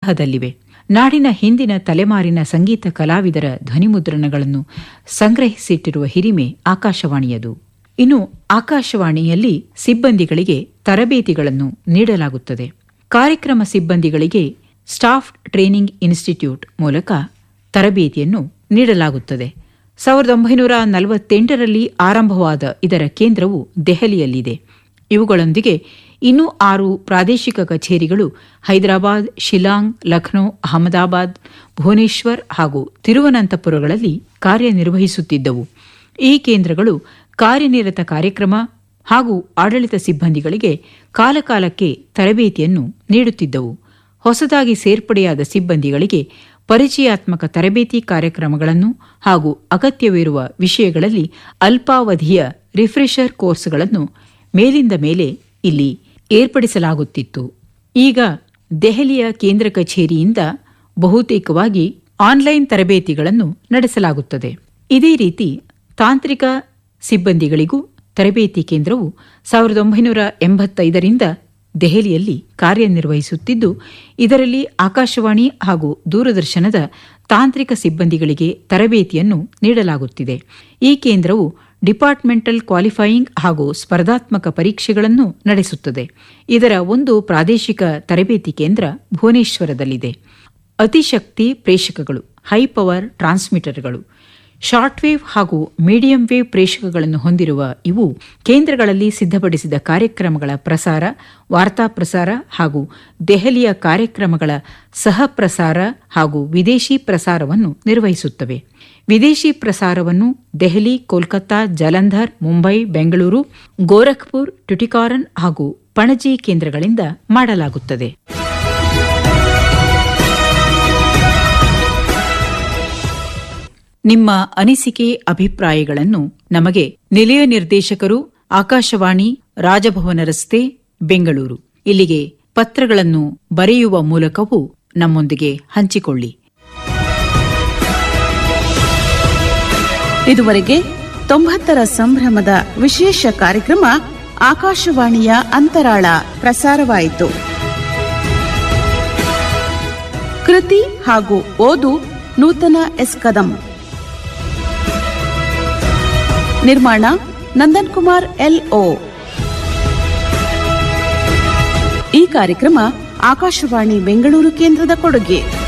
ಸಂಗ್ರಹದಲ್ಲಿವೆ ನಾಡಿನ ಹಿಂದಿನ ತಲೆಮಾರಿನ ಸಂಗೀತ ಕಲಾವಿದರ ಧ್ವನಿಮುದ್ರಣಗಳನ್ನು ಸಂಗ್ರಹಿಸಿಟ್ಟಿರುವ ಹಿರಿಮೆ ಆಕಾಶವಾಣಿಯದು ಇನ್ನು ಆಕಾಶವಾಣಿಯಲ್ಲಿ ಸಿಬ್ಬಂದಿಗಳಿಗೆ ತರಬೇತಿಗಳನ್ನು ನೀಡಲಾಗುತ್ತದೆ ಕಾರ್ಯಕ್ರಮ ಸಿಬ್ಬಂದಿಗಳಿಗೆ ಸ್ಟಾಫ್ ಟ್ರೈನಿಂಗ್ ಇನ್ಸ್ಟಿಟ್ಯೂಟ್ ಮೂಲಕ ತರಬೇತಿಯನ್ನು ನೀಡಲಾಗುತ್ತದೆ ಸಾವಿರದ ಒಂಬೈನೂರ ನಲವತ್ತೆಂಟರಲ್ಲಿ ಆರಂಭವಾದ ಇದರ ಕೇಂದ್ರವು ದೆಹಲಿಯಲ್ಲಿದೆ ಇವುಗಳೊಂದಿಗೆ ಇನ್ನೂ ಆರು ಪ್ರಾದೇಶಿಕ ಕಚೇರಿಗಳು ಹೈದರಾಬಾದ್ ಶಿಲಾಂಗ್ ಲಖನೌ ಅಹಮದಾಬಾದ್ ಭುವನೇಶ್ವರ್ ಹಾಗೂ ತಿರುವನಂತಪುರಗಳಲ್ಲಿ ಕಾರ್ಯನಿರ್ವಹಿಸುತ್ತಿದ್ದವು ಈ ಕೇಂದ್ರಗಳು ಕಾರ್ಯನಿರತ ಕಾರ್ಯಕ್ರಮ ಹಾಗೂ ಆಡಳಿತ ಸಿಬ್ಬಂದಿಗಳಿಗೆ ಕಾಲಕಾಲಕ್ಕೆ ತರಬೇತಿಯನ್ನು ನೀಡುತ್ತಿದ್ದವು ಹೊಸದಾಗಿ ಸೇರ್ಪಡೆಯಾದ ಸಿಬ್ಬಂದಿಗಳಿಗೆ ಪರಿಚಯಾತ್ಮಕ ತರಬೇತಿ ಕಾರ್ಯಕ್ರಮಗಳನ್ನು ಹಾಗೂ ಅಗತ್ಯವಿರುವ ವಿಷಯಗಳಲ್ಲಿ ಅಲ್ಪಾವಧಿಯ ರಿಫ್ರೆಷರ್ ಕೋರ್ಸ್ಗಳನ್ನು ಮೇಲಿಂದ ಮೇಲೆ ಇಲ್ಲಿ ಏರ್ಪಡಿಸಲಾಗುತ್ತಿತ್ತು ಈಗ ದೆಹಲಿಯ ಕೇಂದ್ರ ಕಚೇರಿಯಿಂದ ಬಹುತೇಕವಾಗಿ ಆನ್ಲೈನ್ ತರಬೇತಿಗಳನ್ನು ನಡೆಸಲಾಗುತ್ತದೆ ಇದೇ ರೀತಿ ತಾಂತ್ರಿಕ ಸಿಬ್ಬಂದಿಗಳಿಗೂ ತರಬೇತಿ ಕೇಂದ್ರವು ಸಾವಿರದ ಒಂಬೈನೂರ ಎಂಬತ್ತೈದರಿಂದ ದೆಹಲಿಯಲ್ಲಿ ಕಾರ್ಯನಿರ್ವಹಿಸುತ್ತಿದ್ದು ಇದರಲ್ಲಿ ಆಕಾಶವಾಣಿ ಹಾಗೂ ದೂರದರ್ಶನದ ತಾಂತ್ರಿಕ ಸಿಬ್ಬಂದಿಗಳಿಗೆ ತರಬೇತಿಯನ್ನು ನೀಡಲಾಗುತ್ತಿದೆ ಈ ಕೇಂದ್ರವು ಡಿಪಾರ್ಟ್ಮೆಂಟಲ್ ಕ್ವಾಲಿಫೈಯಿಂಗ್ ಹಾಗೂ ಸ್ಪರ್ಧಾತ್ಮಕ ಪರೀಕ್ಷೆಗಳನ್ನು ನಡೆಸುತ್ತದೆ ಇದರ ಒಂದು ಪ್ರಾದೇಶಿಕ ತರಬೇತಿ ಕೇಂದ್ರ ಭುವನೇಶ್ವರದಲ್ಲಿದೆ ಅತಿಶಕ್ತಿ ಪ್ರೇಷಕಗಳು ಹೈ ಪವರ್ ಟ್ರಾನ್ಸ್ಮಿಟರ್ಗಳು ಶಾರ್ಟ್ ವೇವ್ ಹಾಗೂ ಮೀಡಿಯಂ ವೇವ್ ಪ್ರೇಷಕಗಳನ್ನು ಹೊಂದಿರುವ ಇವು ಕೇಂದ್ರಗಳಲ್ಲಿ ಸಿದ್ಧಪಡಿಸಿದ ಕಾರ್ಯಕ್ರಮಗಳ ಪ್ರಸಾರ ವಾರ್ತಾ ಪ್ರಸಾರ ಹಾಗೂ ದೆಹಲಿಯ ಕಾರ್ಯಕ್ರಮಗಳ ಸಹ ಪ್ರಸಾರ ಹಾಗೂ ವಿದೇಶಿ ಪ್ರಸಾರವನ್ನು ನಿರ್ವಹಿಸುತ್ತವೆ ವಿದೇಶಿ ಪ್ರಸಾರವನ್ನು ದೆಹಲಿ ಕೋಲ್ಕತ್ತಾ ಜಲಂಧರ್ ಮುಂಬೈ ಬೆಂಗಳೂರು ಗೋರಖ್ಪುರ್ ಟ್ಯುಟಿಕಾರನ್ ಹಾಗೂ ಪಣಜಿ ಕೇಂದ್ರಗಳಿಂದ ಮಾಡಲಾಗುತ್ತದೆ ನಿಮ್ಮ ಅನಿಸಿಕೆ ಅಭಿಪ್ರಾಯಗಳನ್ನು ನಮಗೆ ನಿಲಯ ನಿರ್ದೇಶಕರು ಆಕಾಶವಾಣಿ ರಾಜಭವನ ರಸ್ತೆ ಬೆಂಗಳೂರು ಇಲ್ಲಿಗೆ ಪತ್ರಗಳನ್ನು ಬರೆಯುವ ಮೂಲಕವೂ ನಮ್ಮೊಂದಿಗೆ ಹಂಚಿಕೊಳ್ಳಿ ಇದುವರೆಗೆ ತೊಂಬತ್ತರ ಸಂಭ್ರಮದ ವಿಶೇಷ ಕಾರ್ಯಕ್ರಮ ಆಕಾಶವಾಣಿಯ ಅಂತರಾಳ ಪ್ರಸಾರವಾಯಿತು ಕೃತಿ ಹಾಗೂ ಓದು ನೂತನ ಎಸ್ ಕದಂ ನಿರ್ಮಾಣ ನಂದನ್ ಕುಮಾರ್ ಎಲ್ಒ ಈ ಕಾರ್ಯಕ್ರಮ ಆಕಾಶವಾಣಿ ಬೆಂಗಳೂರು ಕೇಂದ್ರದ ಕೊಡುಗೆ